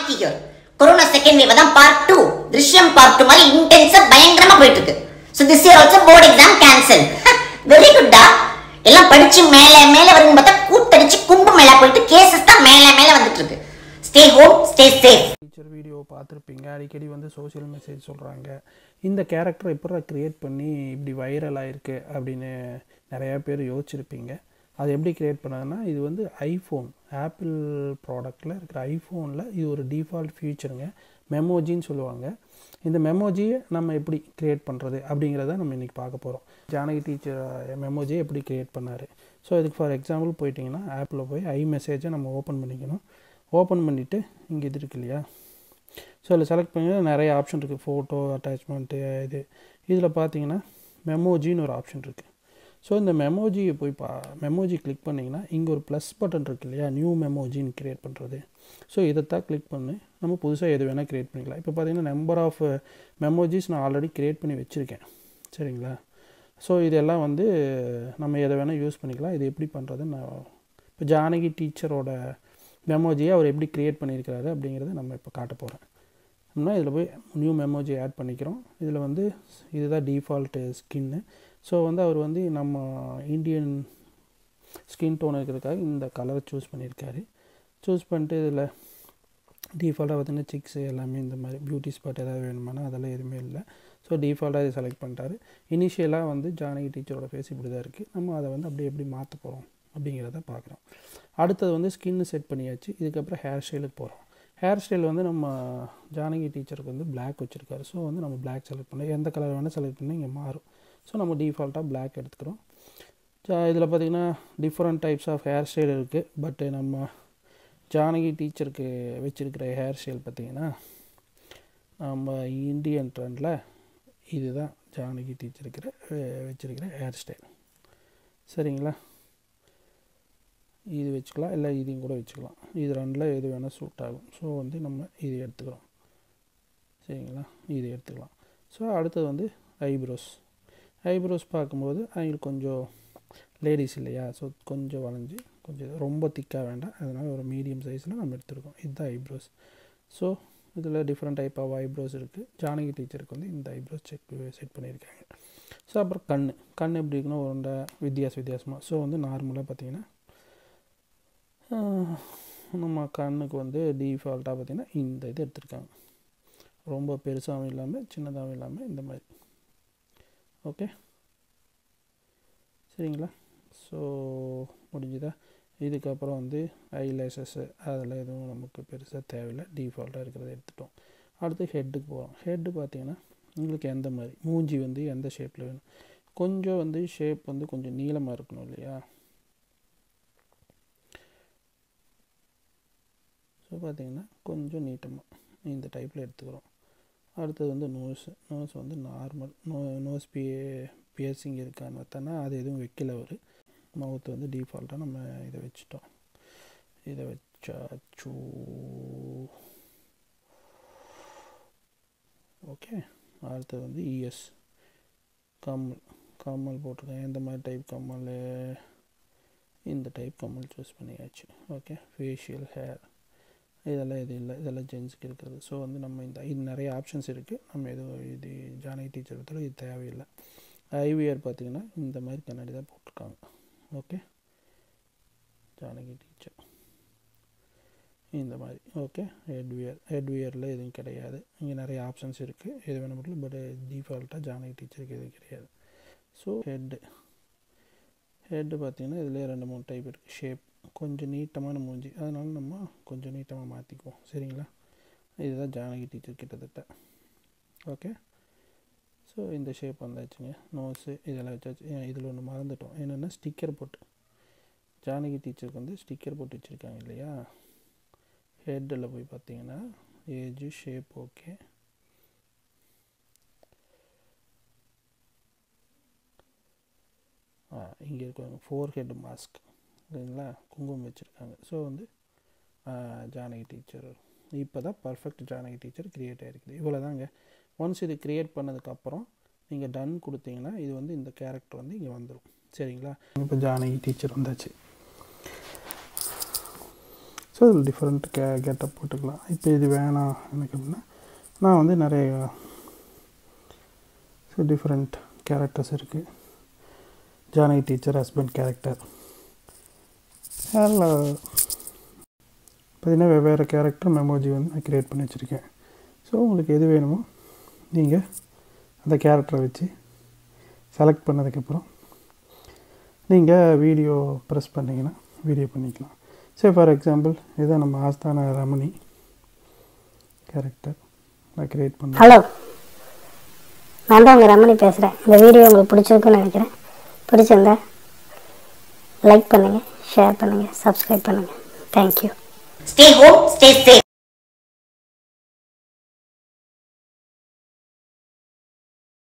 Janaki here corona second wave தான் part two Drishyam part two மாதிரி இன்டென்ஸா பயங்கரமா போயிட்டு இருக்கு so this year also board exam cancel very குட்டா எல்லாம் படிச்சு மேல மேல வருங்க பார்த்தா கூத்தடிச்சு கும்பு மேல போயிட்டு கேசஸ் தான் மேல மேல வந்துட்டு இருக்கு stay home stay safe teacher video பார்த்துருப்பீங்க அடிக்கடி வந்து சோஷியல் மெசேஜ் சொல்கிறாங்க இந்த கேரக்டர் எப்படி க்ரியேட் பண்ணி இப்படி வைரல் ஆயிருக்கு அப்படின்னு நிறையா பேர் யோசிச்சிருப்பீங்க அது எப்படி க்ரியேட் பண்ணதுன்னா இது வந்து ஐஃபோன் ஆப்பிள் ப்ராடக்டில் இருக்கிற ஐஃபோனில் இது ஒரு டிஃபால்ட் ஃபியூச்சருங்க மெமோஜின்னு சொல்லுவாங்க இந்த மெமோஜியை நம்ம எப்படி க்ரியேட் பண்ணுறது அப்படிங்கிறத நம்ம இன்றைக்கி பார்க்க போகிறோம் ஜானகி டீச்சர் மெமோஜியை எப்படி க்ரியேட் பண்ணார் ஸோ இதுக்கு ஃபார் எக்ஸாம்பிள் போயிட்டிங்கன்னா ஆப்பில் போய் ஐ மெசேஜை நம்ம ஓப்பன் பண்ணிக்கணும் ஓப்பன் பண்ணிவிட்டு இங்கே இது இருக்கு இல்லையா ஸோ அதில் செலக்ட் பண்ணி நிறைய ஆப்ஷன் இருக்குது ஃபோட்டோ அட்டாச்மெண்ட்டு இது இதில் பார்த்தீங்கன்னா மெமோஜின்னு ஒரு ஆப்ஷன் இருக்குது ஸோ இந்த மெமோஜியை போய் பா மெமோஜி கிளிக் பண்ணிங்கன்னா இங்கே ஒரு ப்ளஸ் பட்டன் இருக்கு இல்லையா நியூ மெமோஜின்னு க்ரியேட் பண்ணுறது ஸோ இதைத்தான் கிளிக் பண்ணி நம்ம புதுசாக எது வேணால் க்ரியேட் பண்ணிக்கலாம் இப்போ பார்த்தீங்கன்னா நம்பர் ஆஃப் மெமோஜிஸ் நான் ஆல்ரெடி க்ரியேட் பண்ணி வச்சுருக்கேன் சரிங்களா ஸோ இதெல்லாம் வந்து நம்ம எதை வேணால் யூஸ் பண்ணிக்கலாம் இது எப்படி பண்ணுறதுன்னு நான் இப்போ ஜானகி டீச்சரோட மெமோஜியை அவர் எப்படி க்ரியேட் பண்ணியிருக்கிறாரு அப்படிங்கிறத நம்ம இப்போ காட்ட போகிறேன் அப்படின்னா இதில் போய் நியூ மெமோஜி ஆட் பண்ணிக்கிறோம் இதில் வந்து இதுதான் டிஃபால்ட்டு ஸ்கின்னு ஸோ வந்து அவர் வந்து நம்ம இந்தியன் ஸ்கின் டோன் இருக்கிறதுக்காக இந்த கலரை சூஸ் பண்ணியிருக்காரு சூஸ் பண்ணிட்டு இதில் டிஃபால்ட்டாக பார்த்தீங்கன்னா சிக்ஸு எல்லாமே இந்த மாதிரி பியூட்டி ஸ்பாட் ஏதாவது வேணுமானா அதெல்லாம் எதுவுமே இல்லை ஸோ டிஃபால்ட்டாக இதை செலக்ட் பண்ணிட்டாரு இனிஷியலாக வந்து ஜானகி டீச்சரோட ஃபேஸ் இப்படி தான் இருக்குது நம்ம அதை வந்து அப்படியே எப்படி மாற்ற போகிறோம் அப்படிங்கிறத பார்க்குறோம் அடுத்தது வந்து ஸ்கின்னு செட் பண்ணியாச்சு இதுக்கப்புறம் ஹேர் ஸ்டைலுக்கு போகிறோம் ஹேர் ஸ்டைல் வந்து நம்ம ஜானகி டீச்சருக்கு வந்து பிளாக் வச்சுருக்காரு ஸோ வந்து நம்ம பிளாக் செலக்ட் பண்ணோம் எந்த கலர் வேணால் செலக்ட் பண்ணால் இங்கே மாறும் ஸோ நம்ம டிஃபால்ட்டாக பிளாக் எடுத்துக்கிறோம் இதில் பார்த்திங்கன்னா different types of hair style இருக்குது பட்டு நம்ம ஜானகி டீச்சருக்கு வச்சுருக்கிற ஹேர் ஸ்டைல் பார்த்திங்கன்னா நம்ம இந்தியன் ட்ரெண்டில் இதுதான் ஜானகி டீச்சருக்கு வச்சுருக்கிற ஹேர் ஸ்டைல் சரிங்களா இது வச்சுக்கலாம் இல்லை இதையும் கூட வச்சுக்கலாம் இது ரெண்டில் எது வேணால் சூட் ஆகும் ஸோ வந்து நம்ம இது எடுத்துக்கிறோம் சரிங்களா இது எடுத்துக்கலாம் ஸோ அடுத்தது வந்து ஐப்ரோஸ் ஐப்ரோஸ் பார்க்கும்போது அவங்களுக்கு கொஞ்சம் லேடிஸ் இல்லையா ஸோ கொஞ்சம் வளைஞ்சி கொஞ்சம் ரொம்ப திக்காக வேண்டாம் அதனால் ஒரு மீடியம் சைஸில் நம்ம எடுத்துருக்கோம் இதுதான் ஐப்ரோஸ் ஸோ இதில் டிஃப்ரெண்ட் டைப் ஆஃப் ஐப்ரோஸ் இருக்குது ஜானகி டீச்சருக்கு வந்து இந்த ஐப்ரோஸ் செக் செட் பண்ணியிருக்காங்க ஸோ அப்புறம் கண் கண் எப்படி இருக்குன்னா ஒரு வித்தியாச வித்தியாசமாக ஸோ வந்து நார்மலாக பார்த்தீங்கன்னா நம்ம கண்ணுக்கு வந்து டிஃபால்ட்டாக பார்த்திங்கன்னா இந்த இது எடுத்திருக்காங்க ரொம்ப பெருசாகவும் இல்லாமல் சின்னதாகவும் இல்லாமல் இந்த மாதிரி ஓகே சரிங்களா ஸோ முடிஞ்சுதா இதுக்கப்புறம் வந்து ஐலேசஸ்ஸு அதெல்லாம் எதுவும் நமக்கு பெருசாக தேவையில்லை டிஃபால்ட்டாக இருக்கிறத எடுத்துட்டோம் அடுத்து ஹெட்டுக்கு போகிறோம் ஹெட்டு பார்த்திங்கன்னா உங்களுக்கு எந்த மாதிரி மூஞ்சி வந்து எந்த ஷேப்பில் வேணும் கொஞ்சம் வந்து ஷேப் வந்து கொஞ்சம் நீளமாக இருக்கணும் இல்லையா ஸோ பார்த்திங்கன்னா கொஞ்சம் நீட்டமாக இந்த டைப்பில் எடுத்துக்கிறோம் அடுத்தது வந்து நோஸ் நோஸ் வந்து normal no nose P piercing இருக்கான்னு பார்த்தோன்னா அது எதுவும் வைக்கல அவர் மவுத்து வந்து டிஃபால்ட்டாக நம்ம இதை வச்சுட்டோம் இதை வச்சாச்சு ஓகே அடுத்தது வந்து இஎஸ் கம்மல் கம்மல் போட்டிருக்கேன் எந்த மாதிரி டைப் கம்மல் இந்த டைப் கம்மல் சூஸ் பண்ணியாச்சு ஓகே ஃபேஷியல் ஹேர் இதெல்லாம் இது இல்லை இதெல்லாம் ஜென்ஸுக்கு இருக்கிறது ஸோ வந்து நம்ம இந்த இது நிறைய ஆப்ஷன்ஸ் இருக்குது நம்ம எதுவும் இது ஜானகி டீச்சர் பற்றில இது தேவையில்லை ஐவிஆர் பார்த்திங்கன்னா இந்த மாதிரி கண்ணாடி தான் போட்டிருக்காங்க ஓகே ஜானகி டீச்சர் இந்த மாதிரி ஓகே ஹெட்வியர் ஹெட்வியரில் எதுவும் கிடையாது இங்கே நிறைய ஆப்ஷன்ஸ் இருக்குது எது வேணும் மட்டும் பட் டிஃபால்ட்டாக ஜானகி டீச்சருக்கு எதுவும் கிடையாது ஸோ ஹெட்டு ஹெட்டு பார்த்திங்கன்னா இதிலே ரெண்டு மூணு டைப் இருக்குது ஷேப் கொஞ்சம் நீட்டமான மூஞ்சி அதனால நம்ம கொஞ்சம் நீட்டமாக மாற்றிக்குவோம் சரிங்களா இதுதான் ஜானகி டீச்சர் கிட்டத்தட்ட ஓகே ஸோ இந்த ஷேப் வந்தாச்சுங்க நோஸு இதெல்லாம் வச்சாச்சு இதில் ஒன்று மறந்துட்டோம் என்னென்னா ஸ்டிக்கர் போட்டு ஜானகி டீச்சருக்கு வந்து ஸ்டிக்கர் போட்டு வச்சுருக்காங்க இல்லையா ஹெட்டில் போய் பார்த்தீங்கன்னா ஏஜு ஷேப் ஓகே ஆ இங்கே இருக்காங்க ஃபோர் ஹெட் மாஸ்க் சரிங்களா குங்குமம் வச்சுருக்காங்க ஸோ வந்து ஜானகி டீச்சர் இப்போ தான் பர்ஃபெக்ட் ஜானகி டீச்சர் க்ரியேட் ஆகிருக்குது இவ்வளோ தாங்க ஒன்ஸ் இது க்ரியேட் பண்ணதுக்கப்புறம் நீங்கள் டன் கொடுத்தீங்கன்னா இது வந்து இந்த கேரக்டர் வந்து இங்கே வந்துடும் சரிங்களா இப்போ ஜானகி டீச்சர் வந்தாச்சு ஸோ இதில் டிஃப்ரெண்ட் கே கெட்டப் போட்டுக்கலாம் இப்போ இது வேணாம் எனக்கு அப்படின்னா நான் வந்து நிறைய ஸோ டிஃப்ரெண்ட் கேரக்டர்ஸ் இருக்குது ஜானகி டீச்சர் ஹஸ்பண்ட் கேரக்டர் அதில் பார்த்தீங்கன்னா வெவ்வேறு கேரக்டர் மெமோஜி வந்து நான் க்ரியேட் பண்ணி வச்சுருக்கேன் ஸோ உங்களுக்கு எது வேணுமோ நீங்கள் அந்த கேரக்டரை வச்சு செலக்ட் பண்ணதுக்கப்புறம் நீங்கள் வீடியோ ப்ரெஸ் பண்ணிங்கன்னா வீடியோ பண்ணிக்கலாம் சரி ஃபார் எக்ஸாம்பிள் இதுதான் நம்ம ஆஸ்தான ரமணி கேரக்டர் நான் க்ரியேட் பண்ணேன் ஹலோ நான் தான் உங்கள் ரமணி பேசுகிறேன் இந்த வீடியோ உங்களுக்கு பிடிச்சிருக்குன்னு நினைக்கிறேன் பிடிச்சிருந்தா லைக் பண்ணுங்கள் ஷேர் பண்ணுங்கள் சப்ஸ்கிரைப் பண்ணுங்கள் thank you Stay home, stay safe.